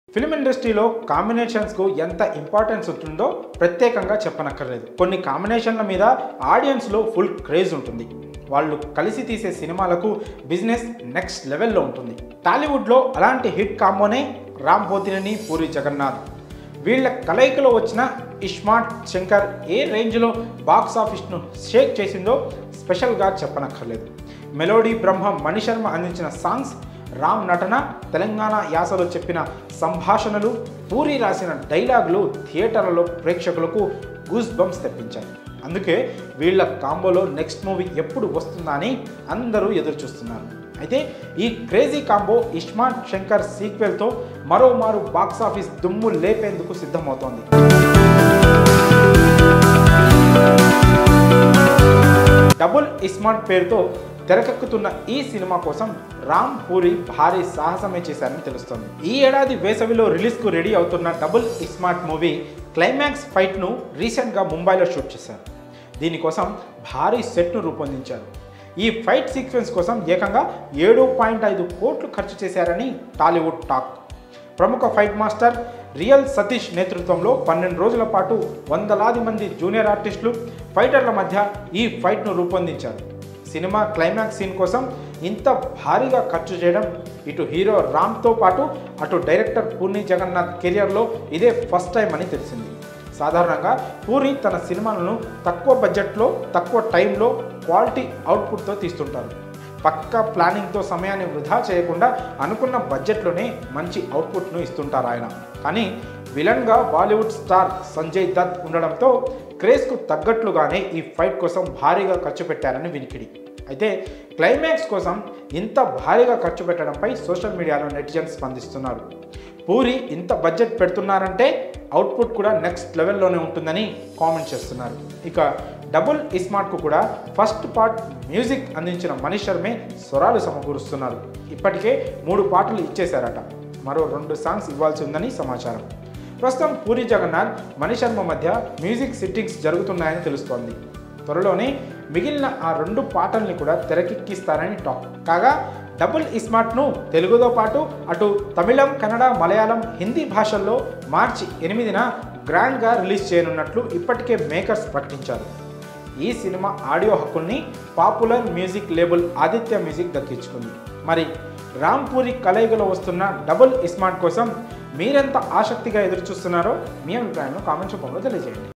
film ఇండస్ట్రీలో కాంబినేషన్స్కు ఎంత importance ఉంటుందో ప్రత్యేకంగా చెప్పనక్కర్లేదు కొన్ని కాంబినేషన్ల మీద ఆడియన్స్లో ఫుల్ క్రేజ్ ఉంటుంది వాళ్ళు కలిసి తీసే సినిమాలకు బిజినెస్ నెక్స్ట్ లెవెల్లో ఉంటుంది టాలీవుడ్లో అలాంటి హిట్ కాంబోనే రామ్ పోతినేని పూరి జగన్నాథ్ వీళ్ళ కలయికలో వచ్చిన ఇస్మార్ట్ శంకర్ ఏ రేంజ్లో బాక్స్ ఆఫీస్ను షేక్ చేసిందో స్పెషల్గా చెప్పనక్కర్లేదు మెలోడీ బ్రహ్మ మణిశర్మ అందించిన సాంగ్స్ రామ్ నటన తెలంగాణ యాసలో చెప్పిన సంభాషణలు పూరి రాసిన డైలాగులు థియేటర్లలో ప్రేక్షకులకు గూస్ బంప్స్ తెప్పించాయి అందుకే వీళ్ళ కాంబోలో నెక్స్ట్ మూవీ ఎప్పుడు వస్తుందా అని అందరూ ఎదురు చూస్తున్నారు అయితే ఈ క్రేజీ కాంబో ఇస్మార్ట్ శంకర్ సీక్వెల్తో మరోమారు బాక్స్ ఆఫీస్ దుమ్ము లేపేందుకు సిద్ధమవుతోంది డబుల్ ఇస్మార్ట్ పేరుతో తెరకెక్కుతున్న ఈ సినిమా కోసం రామ్ పూరి భారీ సాహసమే చేశారని తెలుస్తోంది ఈ ఏడాది వేసవిలో రిలీజ్కు రెడీ అవుతున్న డబుల్ ఇస్మార్ట్ మూవీ క్లైమాక్స్ ఫైట్ను రీసెంట్గా ముంబైలో షూట్ చేశారు దీనికోసం భారీ సెట్ను రూపొందించారు ఈ ఫైట్ సీక్వెన్స్ కోసం ఏకంగా ఏడు పాయింట్ ఐదు కోట్లు ఖర్చు చేశారని టాలీవుడ్ టాక్ ప్రముఖ ఫైట్ మాస్టర్ రియల్ సతీష్ నేతృత్వంలో పన్నెండు రోజుల పాటు వందలాది మంది జూనియర్ ఆర్టిస్టులు ఫైటర్ల మధ్య ఈ ఫైట్ను రూపొందించారు సినిమా క్లైమాక్స్ సీన్ కోసం ఇంత భారీగా ఖర్చు చేయడం ఇటు హీరో రామ్తో పాటు అటు డైరెక్టర్ పూర్ణి జగన్నాథ్ కెరియర్లో ఇదే ఫస్ట్ టైం అని తెలిసింది సాధారణంగా పూరి తన సినిమాలను తక్కువ బడ్జెట్లో తక్కువ టైంలో క్వాలిటీ అవుట్పుట్తో తీస్తుంటారు పక్క ప్లానింగ్తో సమయాన్ని వృధా చేయకుండా అనుకున్న బడ్జెట్లోనే మంచి అవుట్పుట్ను ఇస్తుంటారు ఆయన కానీ విలన్గా బాలీవుడ్ స్టార్ సంజయ్ దత్ ఉండడంతో క్రేజ్కు తగ్గట్లుగానే ఈ ఫైట్ కోసం భారీగా ఖర్చు పెట్టారని వినికిడి అయితే క్లైమాక్స్ కోసం ఇంత భారీగా ఖర్చు పెట్టడంపై సోషల్ మీడియాలో నెటిజన్స్ స్పందిస్తున్నారు పూరి ఇంత బడ్జెట్ పెడుతున్నారంటే అవుట్పుట్ కూడా నెక్స్ట్ లెవెల్లోనే ఉంటుందని కామెంట్ చేస్తున్నారు ఇక డబుల్ ఇస్మార్ట్కు కూడా ఫస్ట్ పార్ట్ మ్యూజిక్ అందించిన మనీష్ శర్మే స్వరాలు సమకూరుస్తున్నారు ఇప్పటికే మూడు పాటలు ఇచ్చేశారట మరో రెండు సాంగ్స్ ఇవ్వాల్సి ఉందని సమాచారం ప్రస్తుతం పూరి జగన్నాథ్ మణిశర్మ మధ్య మ్యూజిక్ సిట్టింగ్స్ జరుగుతున్నాయని తెలుస్తోంది త్వరలోనే మిగిలిన ఆ రెండు పాటల్ని కూడా తెరకెక్కిస్తారని టాక్ కాగా డబుల్ ఇస్మార్ట్ను తెలుగుతో పాటు అటు తమిళం కన్నడ మలయాళం హిందీ భాషల్లో మార్చి ఎనిమిదిన గ్రాండ్గా రిలీజ్ చేయనున్నట్లు ఇప్పటికే మేకర్స్ ప్రకటించారు ఈ సినిమా ఆడియో హక్కుల్ని popular music label Aditya Music దక్కించుకుంది మరి రాంపూరి కలయికలో వస్తున్న డబుల్ ఇస్మార్ట్ కోసం మీరెంత ఆసక్తిగా ఎదురు చూస్తున్నారో మీ అభిప్రాయంలో కామెంట్స్ రూపంలో తెలియజేయండి